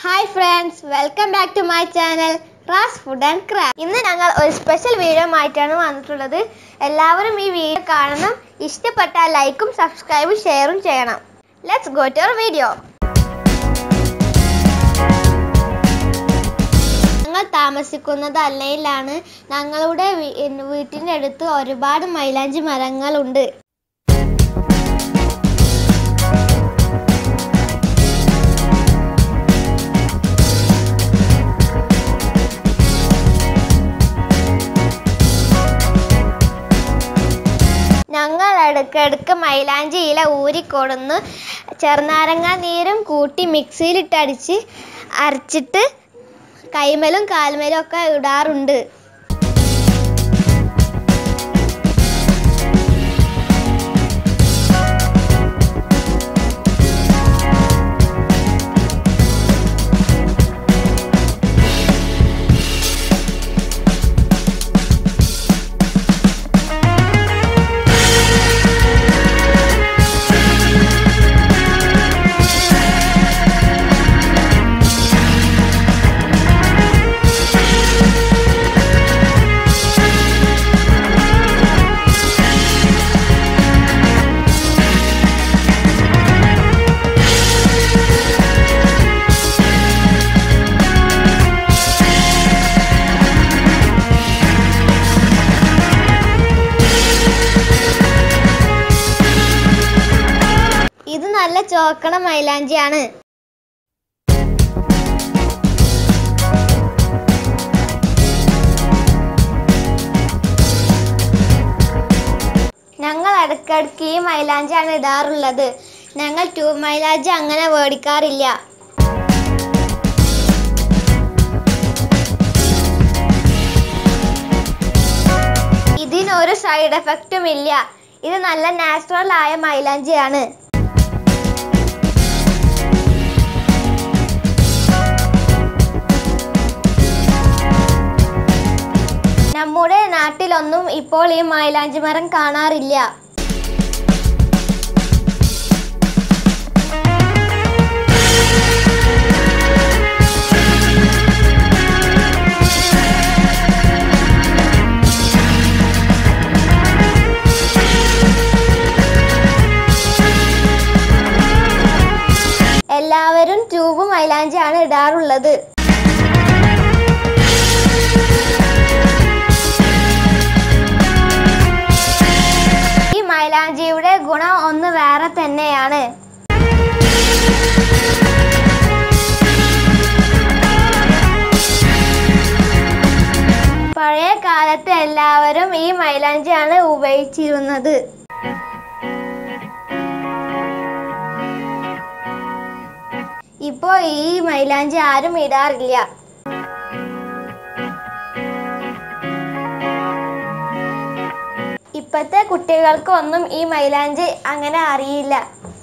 Hi friends welcome back to my channel Ras food and craft ഇന്ന് ഞങ്ങൾ ഒരു special video ആയിട്ടാണ് വന്നിട്ടുള്ളത് എല്ലാവരും ഈ വീഡിയോ കാണണം ഇഷ്ടപ്പെട്ടാൽ ലൈക്കും സബ്സ്ക്രൈബും ഷെയറും ചെയ്യണം let's go to our video ഞങ്ങൾ താമസിക്കുന്നത് അല്ലയിലാണ് ഞങ്ങളുടെ വീ- വീട്ടിൻ്റെ അടുത്ത് ഒരുപാട് മൈലാഞ്ചി മരങ്ങളുണ്ട് ഞങ്ങൾ ഇടയ്ക്കിടയ്ക്ക് മൈലാഞ്ചി ഇല ഊരിക്കൊടുന്ന് ചെറുനാരങ്ങ നീരും കൂട്ടി മിക്സിയിലിട്ട് അടിച്ച് അരച്ചിട്ട് കൈമലും കാൽമലും ഒക്കെ ഇടാറുണ്ട് ഇത് നല്ല ചോക്കണ മൈലാഞ്ചിയാണ് ഞങ്ങൾ ഇടയ്ക്കിടയ്ക്ക് ഈ മൈലാഞ്ചിയാണ് ഇടാറുള്ളത് ഞങ്ങൾ ട്യൂബ് മൈലാഞ്ചി അങ്ങനെ മേടിക്കാറില്ല ഇതിനൊരു സൈഡ് എഫക്റ്റും ഇല്ല ഇത് നല്ല നാച്ചുറൽ ആയ മൈലാഞ്ചിയാണ് നമ്മുടെ നാട്ടിലൊന്നും ഇപ്പോൾ ഈ മൈലാഞ്ചി മരം കാണാറില്ല എല്ലാവരും ട്യൂബ് മൈലാഞ്ചിയാണ് ഇടാറുള്ളത് ഈ മൈലാഞ്ചിയുടെ ഗുണം ഒന്ന് വേറെ തന്നെയാണ് പഴയ കാലത്ത് എല്ലാവരും ഈ മൈലാഞ്ചിയാണ് ഉപയോഗിച്ചിരുന്നത് ഇപ്പോൾ ഈ മൈലാഞ്ചി ആരും ഇടാറില്ല ഇപ്പോഴത്തെ കുട്ടികൾക്ക് ഒന്നും ഈ മൈലാഞ്ചി അങ്ങനെ അറിയില്ല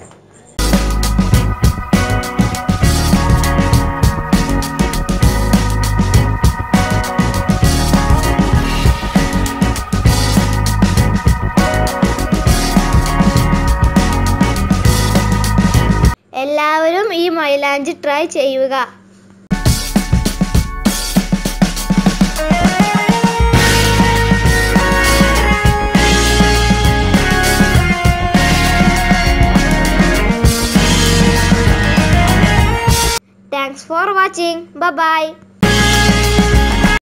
എല്ലാവരും ഈ മൈലാഞ്ചി ട്രൈ ചെയ്യുക Thanks for watching. Bye bye.